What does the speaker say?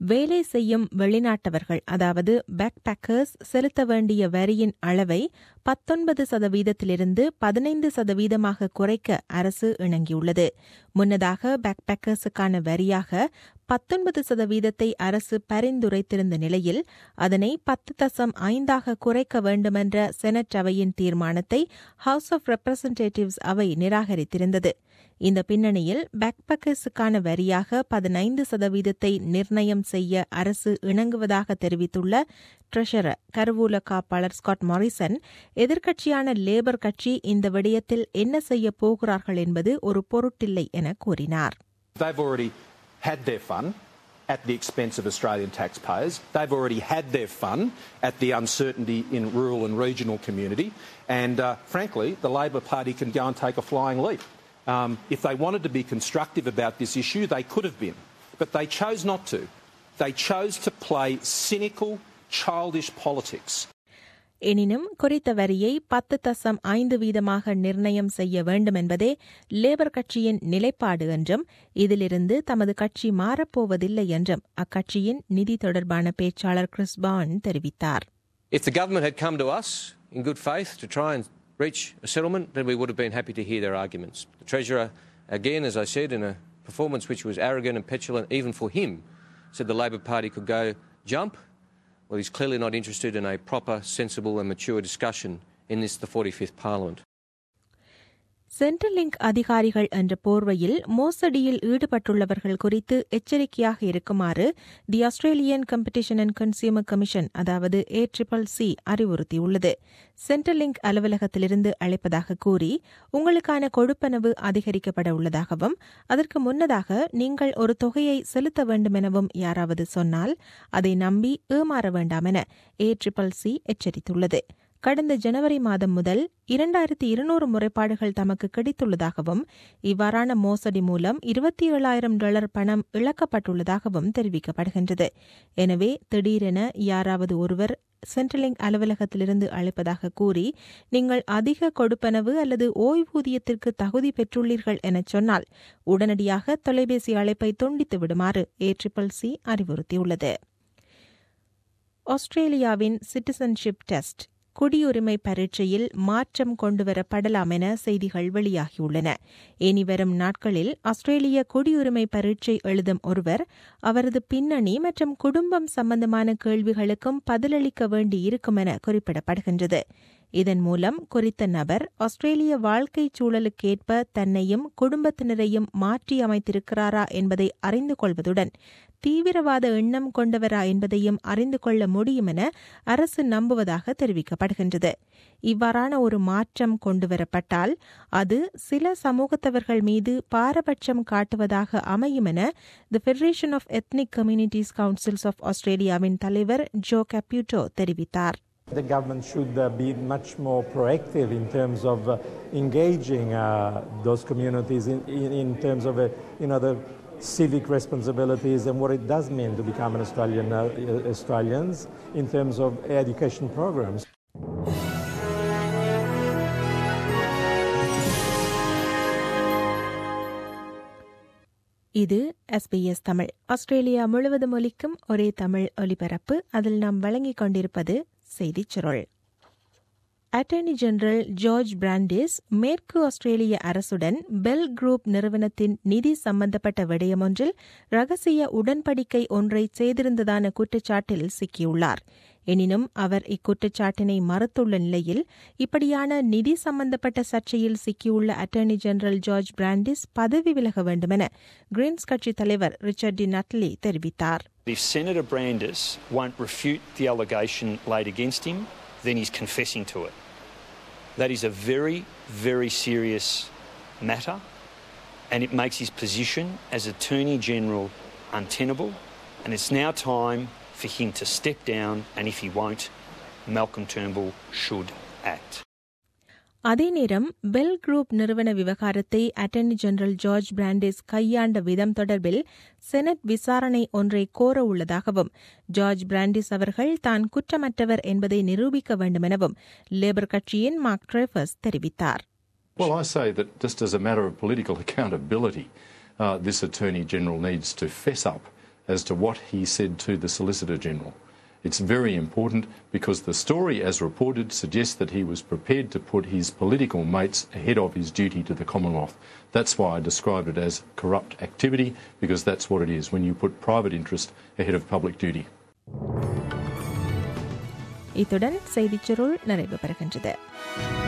வேலை செய்யும் வெளிநாட்டவர்கள் அதாவது பேக்பேக்கர்ஸ் செலுத்த வேண்டிய வரியின் அளவை பத்தொன்பது சதவீதத்திலிருந்து பதினைந்து சதவீதமாக குறைக்க அரசு இணங்கியுள்ளது முன்னதாக பேக்பேக்கர்ஸுக்கான வரியாக பத்தொன்பது சதவீதத்தை அரசு பரிந்துரைத்திருந்த நிலையில் அதனை பத்து தசம் ஐந்தாக குறைக்க வேண்டுமென்ற செனட் அவையின் தீர்மானத்தை ஹவுஸ் ஆஃப் ரெப்ரசன்டேட்டிவ்ஸ் அவை நிராகரித்திருந்தது இந்த பின்னணியில் பேக்பேக்கர்ஸுக்கான வரியாக பதினைந்து சதவீதத்தை நிர்ணயம் செய்ய அரசு இணங்குவதாக தெரிவித்துள்ள ட்ரெஷரர் கருவூல காப்பாளர் ஸ்காட் மாரிசன் எதிர்க்கட்சியான லேபர் கட்சி இந்த விடயத்தில் என்ன செய்ய போகிறார்கள் என்பது ஒரு பொருட்டில்லை என கூறினார் They've already had their fun at the expense of Australian taxpayers. They've already had their fun at the uncertainty in rural and regional community. And uh, frankly, the Labor Party can go and take a flying leap. Um, if they wanted to be constructive about this issue, they could have been. But they chose not to. They chose to play cynical, childish politics. எனினும் குறித்த வரியை பத்து தசம் ஐந்து வீதமாக நிர்ணயம் செய்ய வேண்டும் என்பதே லேபர் கட்சியின் நிலைப்பாடு என்றும் இதிலிருந்து தமது கட்சி மாறப்போவதில்லை என்றும் அக்கட்சியின் நிதி தொடர்பான பேச்சாளர் கிறிஸ் பான் தெரிவித்தார் If the government had come to us in good faith to try and reach a settlement, then we would have been happy to hear their arguments. The Treasurer, again, as I said, in a performance which was arrogant and petulant even for him, said the Labor Party could go jump. Well, he's clearly not interested in a proper, sensible, and mature discussion in this, the 45th Parliament. Central link அதிகாரிகள் என்ற போர்வையில் மோசடியில் ஈடுபட்டுள்ளவர்கள் குறித்து எச்சரிக்கையாக இருக்குமாறு the Australian competition and consumer commission அதாவது A triple C அறிவுறுத்தியுள்ளது சென்ட்ரல் லிங்க் அலுவலகத்திலிருந்து அழைப்பதாக கூறி உங்களுக்கான கொடுப்பனவு அதிகரிக்கப்பட உள்ளதாகவும் அதற்கு முன்னதாக நீங்கள் ஒரு தொகையை செலுத்த வேண்டும் எனவும் யாராவது சொன்னால் அதை நம்பி ஏமாற வேண்டாம் என ஏ ட்ரிபிள் சி எச்சரித்துள்ளது கடந்த ஜனவரி மாதம் முதல் இரண்டாயிரத்தி இருநூறு முறைப்பாடுகள் தமக்கு கிடைத்துள்ளதாகவும் இவ்வாறான மோசடி மூலம் இருபத்தி ஏழாயிரம் டாலர் பணம் இழக்கப்பட்டுள்ளதாகவும் தெரிவிக்கப்படுகின்றது எனவே திடீரென யாராவது ஒருவர் சென்ட்ரலிங் அலுவலகத்திலிருந்து அழைப்பதாக கூறி நீங்கள் அதிக கொடுப்பனவு அல்லது ஓய்வூதியத்திற்கு தகுதி பெற்றுள்ளீர்கள் என சொன்னால் உடனடியாக தொலைபேசி அழைப்பை துண்டித்து விடுமாறு ஏ ட்ரிபிள் சி அறிவுறுத்தியுள்ளது ஆஸ்திரேலியாவின் சிட்டிசன்ஷிப் டெஸ்ட் குடியுரிமை பரீட்சையில் மாற்றம் கொண்டுவரப்படலாம் என செய்திகள் வெளியாகியுள்ளன இனிவரும் நாட்களில் ஆஸ்திரேலிய குடியுரிமை பரீட்சை எழுதும் ஒருவர் அவரது பின்னணி மற்றும் குடும்பம் சம்பந்தமான கேள்விகளுக்கும் பதிலளிக்க வேண்டி இருக்கும் என குறிப்பிடப்படுகின்றது இதன் மூலம் குறித்த நபர் ஆஸ்திரேலிய வாழ்க்கை சூழலுக்கேற்ப தன்னையும் குடும்பத்தினரையும் மாற்றி அமைத்திருக்கிறாரா என்பதை அறிந்து கொள்வதுடன் தீவிரவாத எண்ணம் கொண்டவரா என்பதையும் அறிந்து கொள்ள முடியும் என அரசு நம்புவதாக தெரிவிக்கப்படுகின்றது இவ்வாறான ஒரு மாற்றம் கொண்டுவரப்பட்டால் அது சில சமூகத்தவர்கள் மீது பாரபட்சம் காட்டுவதாக அமையும் என the federation of ethnic communities councils of ஆஸ்திரேலியாவின் தலைவர் ஜோ கப்யூட்டோ தெரிவித்தார் The government should uh, be much more proactive in terms of uh, engaging uh, those communities in, in, in terms of, uh, you know, the civic responsibilities and what it does mean to become an Australian, uh, Australians in terms of education programs. இது SBS Tamil Australia முழுவதும் ஒலிக்கும் ஒரே தமிழ் ஒலிபரப்பு அதில் நாம் வழங்கிக் கொண்டிருப்பது செய்திச் சுருள் அட்டர்னி ஜெனரல் ஜார்ஜ் பிராண்டிஸ் மேற்கு ஆஸ்திரேலிய அரசுடன் பெல் குரூப் நிறுவனத்தின் நிதி சம்பந்தப்பட்ட விடயமொன்றில் ரகசிய உடன்படிக்கை ஒன்றை செய்திருந்ததான குற்றச்சாட்டில் சிக்கியுள்ளார் எனினும் அவர் இக்குற்றச்சாட்டினை மறுத்துள்ள நிலையில் இப்படியான நிதி சம்பந்தப்பட்ட சர்ச்சையில் சிக்கியுள்ள அட்டர்னி ஜெனரல் ஜார்ஜ் பிராண்டிஸ் பதவி விலக வேண்டுமென கிரீன்ஸ் கட்சித் தலைவர் ரிச்சர்ட் டி நட்லி தெரிவித்தார் If Senator Brandis won't refute the allegation laid against him, then he's confessing to it. That is a very, very serious matter, and it makes his position as Attorney General untenable. And it's now time for him to step down, and if he won't, Malcolm Turnbull should act. அதே நேரம் bell group நிறுவன விவகாரத்தை attorney general George Brandeis கையாண்ட விதம் தொடர்பில் senate விசாரணை ஒன்றை கோர உள்ளதாகவும் ஜார்ஜ் பிராண்டிஸ் அவர்கள் தான் குற்றமற்றவர் என்பதை நிரூபிக்க வேண்டுமெனவும் லேபர் கட்சியின் மார்க் ட்ரேஃபர்ஸ் தெரிவித்தார் Well, I say that just as a matter of political accountability, uh, this Attorney General needs to fess up as to what he said to the Solicitor General. It's very important because the story, as reported, suggests that he was prepared to put his political mates ahead of his duty to the Commonwealth. That's why I described it as corrupt activity, because that's what it is when you put private interest ahead of public duty. இத்துடன் செய்திச் சுருள் நிறைவு பெறுகின்றது